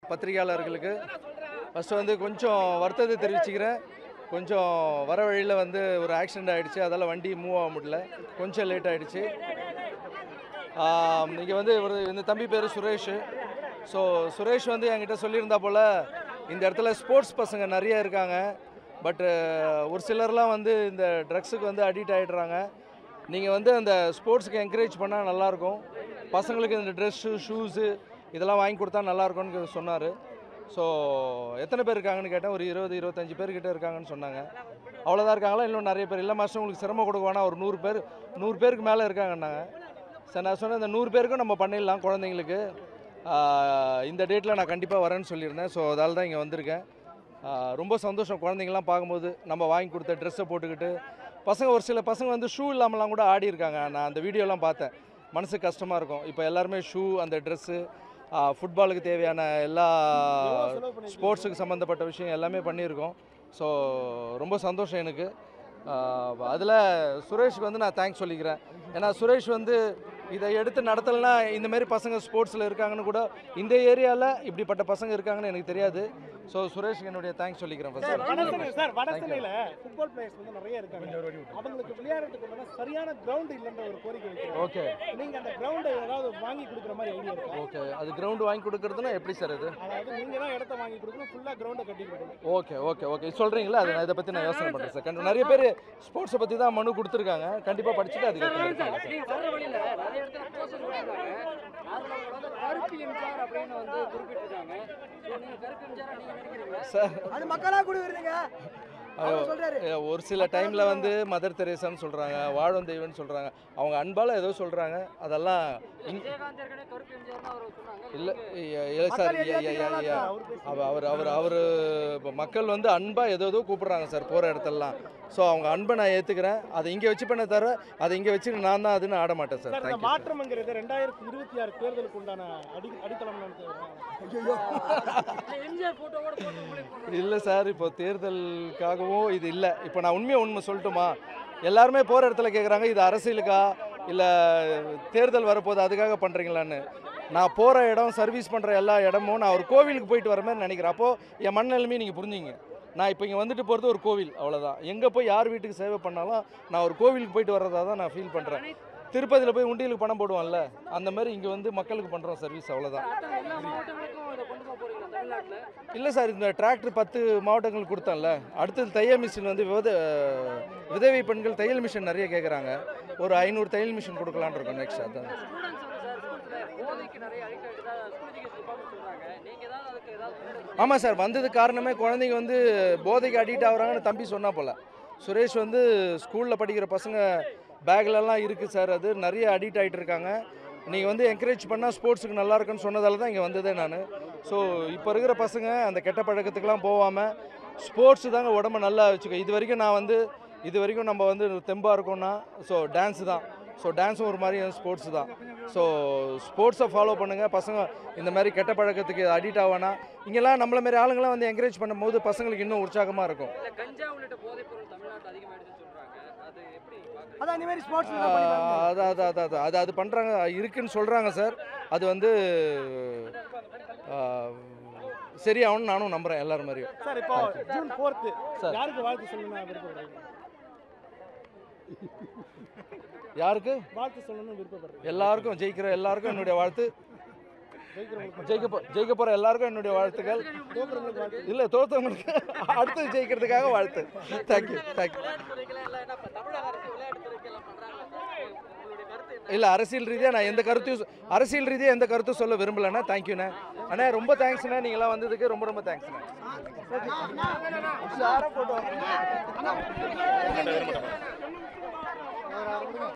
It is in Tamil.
பத்திரிகையாளர்களுக்கு ஃபஸ்ட்டு வந்து கொஞ்சம் வருத்தத்தை தெரிவிச்சுக்கிறேன் கொஞ்சம் வர வழியில் வந்து ஒரு ஆக்சிடெண்ட் ஆகிடுச்சு அதால் வண்டி மூவ் ஆக முடியல கொஞ்சம் லேட் ஆகிடுச்சு இங்கே வந்து ஒரு இந்த தம்பி பேர் சுரேஷ் ஸோ சுரேஷ் வந்து என்கிட்ட சொல்லியிருந்தா போல் இந்த இடத்துல ஸ்போர்ட்ஸ் பசங்க நிறைய இருக்காங்க பட்டு ஒரு சிலர்லாம் வந்து இந்த ட்ரக்ஸுக்கு வந்து அடிக்ட் ஆகிடுறாங்க நீங்கள் வந்து அந்த ஸ்போர்ட்ஸுக்கு என்கரேஜ் பண்ணால் நல்லாயிருக்கும் பசங்களுக்கு இந்த ட்ரெஸ்ஸு ஷூஸு இதெல்லாம் வாங்கி கொடுத்தா நல்லாயிருக்கும்னு சொன்னார் ஸோ எத்தனை பேர் இருக்காங்கன்னு கேட்டேன் ஒரு இருபது இருபத்தஞ்சு பேர் கிட்ட இருக்காங்கன்னு சொன்னாங்க அவ்வளோதான் இருக்காங்களா இன்னும் நிறைய பேர் இல்லை மாதம் உங்களுக்கு சிரமம் கொடுக்க வேணாம் ஒரு நூறு பேர் நூறு பேருக்கு மேலே இருக்காங்கன்னாங்க சரி நான் சொன்னேன் இந்த நூறு பேருக்கும் நம்ம பண்ணிடலாம் குழந்தைங்களுக்கு ஆஹ் இந்த டேட்டில் நான் கண்டிப்பாக வரேன்னு சொல்லியிருந்தேன் ஸோ அதால் தான் இங்கே வந்திருக்கேன் ஆஹ் ரொம்ப சந்தோஷம் குழந்தைங்கலாம் பார்க்கும்போது நம்ம வாங்கி கொடுத்த ட்ரெஸ்ஸை போட்டுக்கிட்டு பசங்க ஒரு சில பசங்க வந்து ஷூ இல்லாமலாம் கூட ஆடி இருக்காங்க நான் அந்த வீடியோலாம் பார்த்தேன் மனசுக்கு கஷ்டமாக இருக்கும் இப்போ எல்லாருமே ஷூ அந்த ட்ரெஸ்ஸு ஃபுட்பாலுக்கு தேவையான எல்லா ஸ்போர்ட்ஸுக்கு சம்மந்தப்பட்ட விஷயம் எல்லாமே பண்ணியிருக்கோம் ஸோ ரொம்ப சந்தோஷம் எனக்கு அதில் சுரேஷ்க்கு வந்து நான் தேங்க்ஸ் சொல்லிக்கிறேன் ஏன்னா சுரேஷ் வந்து இதை எடுத்து நடத்தலைன்னா இந்த மாதிரி பசங்க ஸ்போர்ட்ஸில் இருக்காங்கன்னு கூட இந்த ஏரியாவில் இப்படிப்பட்ட பசங்க இருக்காங்கன்னு எனக்கு தெரியாது ஸோ சுரேஷ்க்கு என்னுடைய தேங்க்ஸ் சொல்லிக்கிறேன் சார் ஃபஸ்ட்டு வடசென்னை சார் வடசென்னையில ஃபுட்பால் பிளேயர்ஸ் வந்து நிறைய இருக்காங்க அவங்களுக்கு விளையாடுறதுக்கு வந்து சரியான கிரவுண்ட் இல்லைன்ற ஒரு கோரிக்கை வைக்கிறோம் ஓகே நீங்க அந்த கிரவுண்டை ஏதாவது வாங்கி கொடுக்குற மாதிரி ஐடியா இருக்கா ஓகே அது கிரவுண்டு வாங்கி கொடுக்குறதுனா எப்படி சார் இது அதாவது நீங்க தான் இடத்த வாங்கி கொடுக்கணும் ஃபுல்லா கிரவுண்டை கட்டி கொடுக்கணும் ஓகே ஓகே ஓகே சொல்கிறீங்களா அது நான் இதை பற்றி நான் யோசனை பண்ணுறேன் சார் கண்டிப்பாக நிறைய பேர் ஸ்போர்ட்ஸை பற்றி தான் மனு கொடுத்துருக்காங்க கண்டிப்பாக படிச்சுட்டு அதுக்கு ஏத்த மாதிரி இருக்காங்க சார் நீங்க வர்ற வழியில நிறைய இடத்துல போஸ்டர் போட்டிருக்காங்க அதுல உங்களோட வந்து கருப்பு எம்ஜிஆர் அப்படின்னு வந்து குறிப்பிட்டிருக்காங்க ஸோ நீங்க கருப்பு எம்ஜிஆர் நீங்க நினைக்கிறீங்க சார் அது மக்களா கொடுக்குறதுங்க அவர் சொல்றாரு ஏ, ஒரு சில டைமில் வந்து மதர் தெரேசான்னு சொல்கிறாங்க வாழும் தெய்வம்னு சொல்கிறாங்க அவங்க அன்பால் ஏதோ சொல்கிறாங்க அதெல்லாம் இங் விஜயகாந்த் ஏற்கனவே கருப்பு எம்ஜிஆர் அவர் சொன்னாங்க இல்லை இல்லை சார் மக்கள் ஐயா, ஐயா, ஐயா, ஐயா. அவர் பேசி அவ- அவர் அவர் அவர் இப்போ மக்கள் வந்து அன்பாக ஏதோ ஏதோ கூப்பிட்றாங்க சார் போகிற இடத்துலலாம் ஸோ அவங்க அன்பை நான் ஏற்றுக்கிறேன் அதை இங்கே வச்சு பண்ண தவிர அதை இங்கே வச்சு நான் தான் அதுன்னு ஆட மாட்டேன் சார் சார் இந்த தேங்க்யூ மாற்றம்ங்கிறது ரெண்டாயிரத்தி இருபத்தி ஆறு தேர்தலுக்கு உண்டான அடி அடித்தளம் எம்ஜிஆர் போட்டோவோட போட்டோ உங்களுக்கு இல்லை சார் இப்போ தேர்தலுக்காகவும் இது இல்லை இப்போ நான் உண்மையை உண்மை சொல்லட்டுமா எல்லாருமே போகிற இடத்துல கேட்குறாங்க இது அரசியலுக்கா இல்லை தேர்தல் வரப்போகுது அதுக்காக பண்ணுறீங்களான்னு நான் போகிற இடம் சர்வீஸ் பண்ணுற எல்லா இடமும் நான் ஒரு கோவிலுக்கு போயிட்டு வர மாதிரி நினைக்கிறேன் அப்போது என் மனநிலைமையை நீங்கள் புரிஞ்சுங்க நான் இப்போ இங்கே வந்துட்டு போகிறது ஒரு கோவில் அவ்வளோதான் எங்கே போய் யார் வீட்டுக்கு சேவை பண்ணாலும் நான் ஒரு கோவிலுக்கு போயிட்டு வர்றதா தான் நான் ஃபீல் பண்ணுறேன் திருப்பதியில் போய் உண்டியலுக்கு பணம் போடுவோம்ல அந்த மாதிரி இங்கே வந்து மக்களுக்கு பண்ணுறோம் சர்வீஸ் அவ்வளோதான் அத்தனை எல்லா மாவட்டங்களுக்கும் இதை கொண்டு போக போறீங்களா தமிழ்நாட்டுல இல்லை சார் இந்த டிராக்டர் பத்து மாவட்டங்களுக்கு கொடுத்தோம்ல அடுத்தது தையல் மிஷின் வந்து வித விதவை பெண்கள் தையல் மிஷின் நிறைய கேட்குறாங்க ஒரு ஐநூறு தையல் மிஷின் கொடுக்கலான்னு இருக்கோம் நெக்ஸ்ட் அதான் ஸ்டூடெண்ட்ஸ் வந்து சார் ஸ்கூல்ஸ்ல போதைக்கு நிறைய அடிக்ட் ஆகிட்டு ஸ்கூல் எஜுகேஷன் டிபார்ட்மெண்ட் சொல்றாங்க நீங்க ஏதாவது அதுக்கு ஏதாவது முன்னெடுப்பு ஆமாம் சார் வந்தது காரணமே குழந்தைங்க வந்து போதைக்கு அடிக்ட் ஆகுறாங்கன்னு தம்பி சொன்னா போல சுரேஷ் வந்து ஸ்கூலில் படிக்கிற பசங்க பேக்லலாம் இருக்குது சார் அது நிறைய அடிக்ட் ஆகிட்டு இருக்காங்க நீங்கள் வந்து என்கரேஜ் பண்ணால் ஸ்போர்ட்ஸுக்கு நல்லா இருக்குன்னு சொன்னதால தான் இங்கே வந்ததே நான் ஸோ இப்போ இருக்கிற பசங்க அந்த கெட்ட பழக்கத்துக்கெலாம் போகாமல் ஸ்போர்ட்ஸ் தாங்க உடம்ப நல்லா வச்சுக்க இது வரைக்கும் நான் வந்து இது வரைக்கும் நம்ம வந்து தெம்பாக இருக்கோம்னா ஸோ டான்ஸு தான் ஸோ டான்ஸும் ஒரு மாதிரி ஸ்போர்ட்ஸ் தான் ஸோ ஸ்போர்ட்ஸை ஃபாலோ பண்ணுங்கள் பசங்க இந்த மாதிரி கெட்ட பழக்கத்துக்கு அடிக்ட் ஆவானா இங்கெல்லாம் நம்மள மாதிரி ஆளுங்களாம் வந்து என்கரேஜ் பண்ணும்போது பசங்களுக்கு இன்னும் உற்சாகமாக இருக்கும் இல்ல கஞ்சா உள்ளிட்ட போதைப் பொருள் தமிழ்நாட்டில் அதிகமாயிடுச்சுன்னு சொல்றாங்க அது எப்படி பாக்குறீங்க அதான் இந்த மாதிரி ஸ்போர்ட்ஸ் ஆஹ் அது அது அது அது அது அது பண்ணுறாங்க இருக்குன்னு சொல்கிறாங்க சார் அது வந்து ஆஹ், சரியாகும்னு நானும் நம்புகிறேன் எல்லாரும் மாதிரியும் சார் இப்போ ஜூன் ஃபோர்த்து சார். யாருக்கு வாழ்த்து சொல்லணும்னு விருப்பப்படுறீங்க யாருக்கு வாழ்த்து சொல்லணும்னு விருப்பப்படுறீங்க எல்லாருக்கும் ஜெயிக்கிற எல்லாருக்கும் என்னுடைய வாழ்த்து ஜெயிக்கிறவங்களுக்கு ஜெயிக்க போ ஜெயிக்க போகிற எல்லாருக்கும் என்னுடைய வாழ்த்துக்கள் தோக்குறவங்களுக்கு வாழ்த்து இல்லை தோத்தவங்களுக்கு அடுத்து ஜெயிக்கிறதுக்காக வாழ்த்து தேங்க்யூ தேங்க்யூ விளையாட்டுத்துறைக்கெல்லாம் எல்லாம் என்ன இப்ப தமிழக அரசு விளையாட்டுத்துறைக்கு எல்லாம் பண்றாங்க உங்களுடைய கருத்து என்ன இல்லை அரசியல் ரீதியாக நான் எந்த கருத்தையும் சொ- அரசியல் ரீதியாக எந்த கருத்தும் சொல்ல விரும்பலண்ணா தேங்க்யூண்ணே அண்ணா ரொம்ப தேங்க்ஸ்ண்ணே நீங்களாம் வந்ததுக்கு ரொம்ப ரொம்ப தேங்க்ஸ்ண்ணே யாரை போட்டோம்